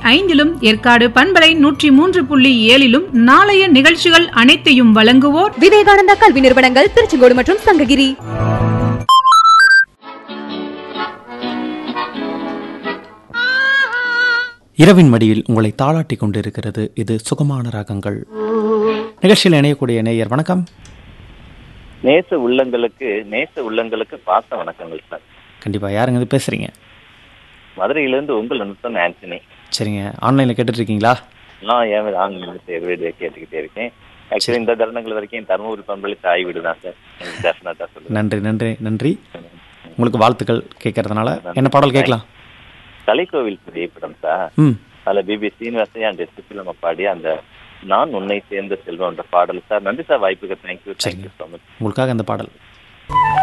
ஐந்திலும் ஏற்காடு பண்பலை நூற்றி மூன்று புள்ளி ஏழிலும் நாளைய நிகழ்ச்சிகள் அனைத்தையும் வழங்குவோர் விவேகானந்தா கல்வி நிறுவனங்கள் திருச்செங்கோடு மற்றும் சங்ககிரி இரவின் மடியில் உங்களை தாளாட்டி கொண்டிருக்கிறது இது சுகமான ராகங்கள் நிகழ்ச்சியில் இணையக்கூடிய நேயர் வணக்கம் நேச உள்ளங்களுக்கு நேச உள்ளங்களுக்கு பாச வணக்கங்கள் சார் கண்டிப்பா யாருங்க இது பேசுறீங்க மதுரையிலிருந்து உங்கள் நுட்பம் ஆண்டனி சரிங்க ஆன்லைன்ல கேட்டுட்டு இருக்கீங்களா நான் ஏன் ஆங்கிலத்தை வீடியோ கேட்டுக்கிட்டே இருக்கேன் ஆக்சுவலி இந்த தருணங்கள் வரைக்கும் தருமபுரி பண்பளி தாய் வீடு தான் சார் டெஃபினட்டா சொல்லுவேன் நன்றி நன்றி நன்றி உங்களுக்கு வாழ்த்துக்கள் கேட்கறதுனால என்ன பாடல் கேட்கலாம் கலைக்கோவில் திரைப்படம் சார் ம் அதில் பிபி சீனிவாசன் அண்ட் எஸ்பிலம பாடி அந்த நான் உன்னை சேர்ந்த செல்வம் என்ற பாடல் சார் நன்றி சார் வாய்ப்புக்கு தேங்க்யூ தேங்க்யூ ஸோ மச் உங்களுக்காக அந்த பாடல்